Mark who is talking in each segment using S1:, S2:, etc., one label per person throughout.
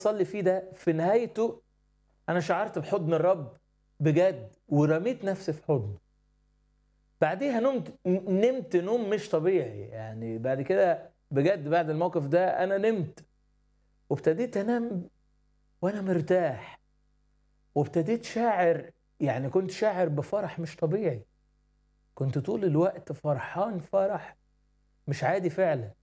S1: بصلي فيه ده في نهايته انا شعرت بحضن الرب بجد ورميت نفسي في حضنه بعديها نمت نمت نوم مش طبيعي يعني بعد كده بجد بعد الموقف ده انا نمت وابتديت انام وانا مرتاح وابتديت شاعر يعني كنت شاعر بفرح مش طبيعي كنت طول الوقت فرحان فرح مش عادي فعلا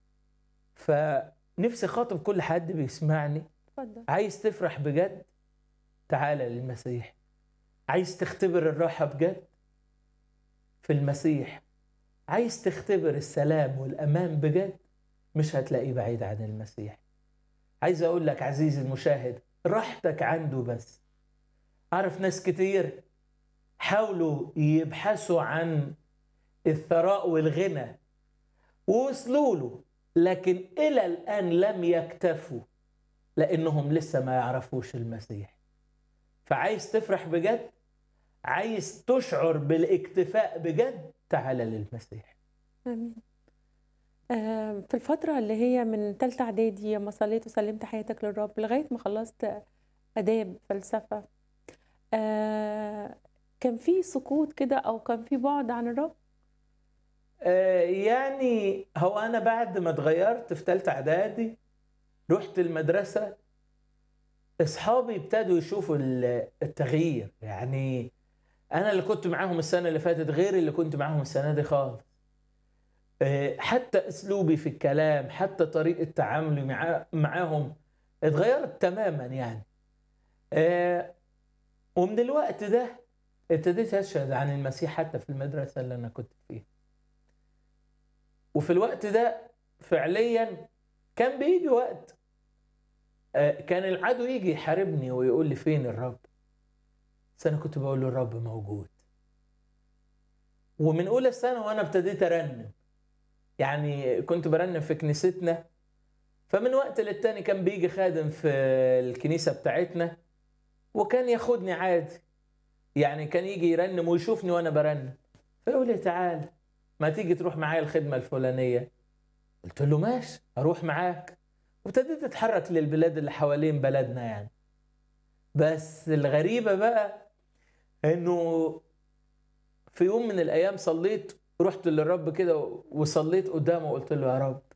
S1: فنفسي خاطب كل حد بيسمعني
S2: اتفضل
S1: عايز تفرح بجد تعالى للمسيح عايز تختبر الراحة بجد في المسيح عايز تختبر السلام والأمان بجد مش هتلاقيه بعيد عن المسيح عايز أقول لك عزيزي المشاهد راحتك عنده بس أعرف ناس كتير حاولوا يبحثوا عن الثراء والغنى ووصلوا له لكن إلى الآن لم يكتفوا لأنهم لسه ما يعرفوش المسيح فعايز تفرح بجد عايز تشعر بالاكتفاء بجد تعال للمسيح
S2: امين آه، في الفترة اللي هي من تالتة إعدادي لما صليت وسلمت حياتك للرب لغاية ما خلصت آداب فلسفة آه، كان في سقوط كده أو كان في بعد عن الرب
S1: آه، يعني هو أنا بعد ما اتغيرت في تالتة إعدادي رحت المدرسة أصحابي ابتدوا يشوفوا ال- التغيير يعني أنا اللي كنت معاهم السنة اللي فاتت غير اللي كنت معاهم السنة دي خالص آه، حتى أسلوبي في الكلام حتى طريقة تعاملي مع معاهم اتغيرت تماما يعني آه، ومن الوقت ده ابتديت أشهد عن المسيح حتى في المدرسة اللي أنا كنت فيها وفي الوقت ده فعليا كان بيجي وقت آه، كان العدو يجي يحاربني ويقول لي فين الرب بس انا كنت بقول له الرب موجود ومن اولى سنه وانا ابتديت ارنم يعني كنت برنم في كنيستنا فمن وقت للتاني كان بيجي خادم في الكنيسه بتاعتنا وكان ياخدني عادي يعني كان يجي يرنم ويشوفني وانا برنم فيقول لي تعال ما تيجي تروح معايا الخدمه الفلانيه قلت له ماشي اروح معاك وابتديت اتحرك للبلاد اللي حوالين بلدنا يعني بس الغريبة بقى انه في يوم من الايام صليت رحت للرب كده وصليت قدامه وقلت له يا رب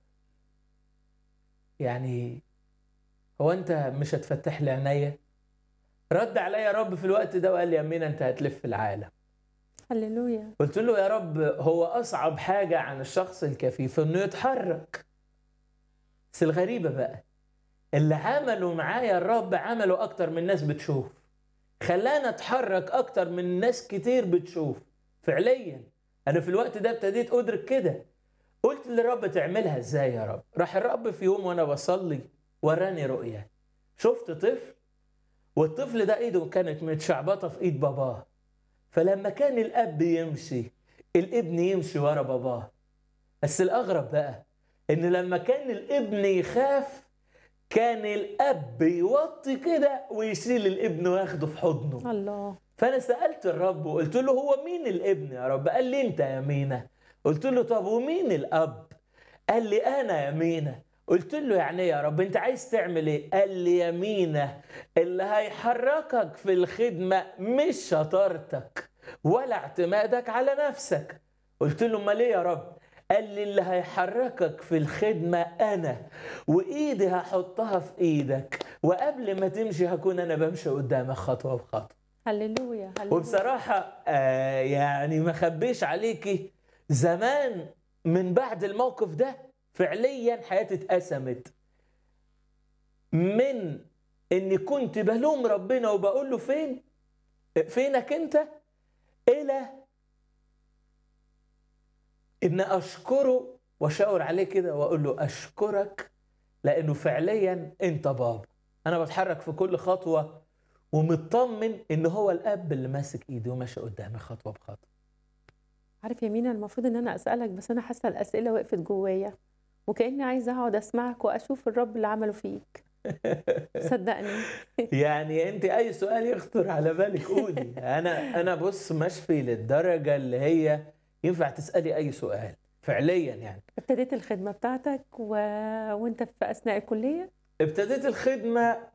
S1: يعني هو انت مش هتفتح لي عينيا رد عليا يا رب في الوقت ده وقال لي يا مين انت هتلف العالم
S2: هللويا
S1: قلت له يا رب هو اصعب حاجه عن الشخص الكفيف انه يتحرك بس الغريبه بقى اللي عملوا معايا الرب عملوا اكتر من ناس بتشوف خلانا اتحرك اكتر من ناس كتير بتشوف فعليا انا في الوقت ده ابتديت ادرك كده قلت للرب تعملها ازاي يا رب راح الرب في يوم وانا بصلي وراني رؤيه شفت طفل والطفل ده ايده كانت متشعبطه في ايد باباه فلما كان الاب يمشي الابن يمشي ورا باباه بس الاغرب بقى ان لما كان الابن يخاف كان الاب يوطي كده ويشيل الابن وياخده في حضنه
S2: الله
S1: فانا سالت الرب وقلت له هو مين الابن يا رب قال لي انت يا مينا قلت له طب ومين الاب قال لي انا يا مينا قلت له يعني إيه يا رب انت عايز تعمل ايه قال لي يا مينا اللي هيحركك في الخدمه مش شطارتك ولا اعتمادك على نفسك قلت له امال ايه يا رب قال لي اللي هيحركك في الخدمه انا وايدي هحطها في ايدك وقبل ما تمشي هكون انا بمشي قدامك خطوه بخطوه
S2: هللويا هللويا
S1: وبصراحة آه يعني ما خبيش عليكي زمان من بعد الموقف ده فعليا حياتي اتقسمت من اني كنت بلوم ربنا وبقول له فين فينك انت الى ان اشكره واشاور عليه كده واقول له اشكرك لانه فعليا انت بابا انا بتحرك في كل خطوه ومطمن ان هو الاب اللي ماسك ايدي وماشي قدامي خطوه بخطوه
S2: عارف يا مينا المفروض ان انا اسالك بس انا حاسه الاسئله وقفت جوايا وكاني عايزه اقعد اسمعك واشوف الرب اللي عمله فيك صدقني
S1: يعني انت اي سؤال يخطر على بالك قولي انا انا بص مشفي للدرجه اللي هي ينفع تسالي اي سؤال فعليا يعني
S2: ابتديت الخدمه بتاعتك و... وانت في اثناء الكليه
S1: ابتديت الخدمة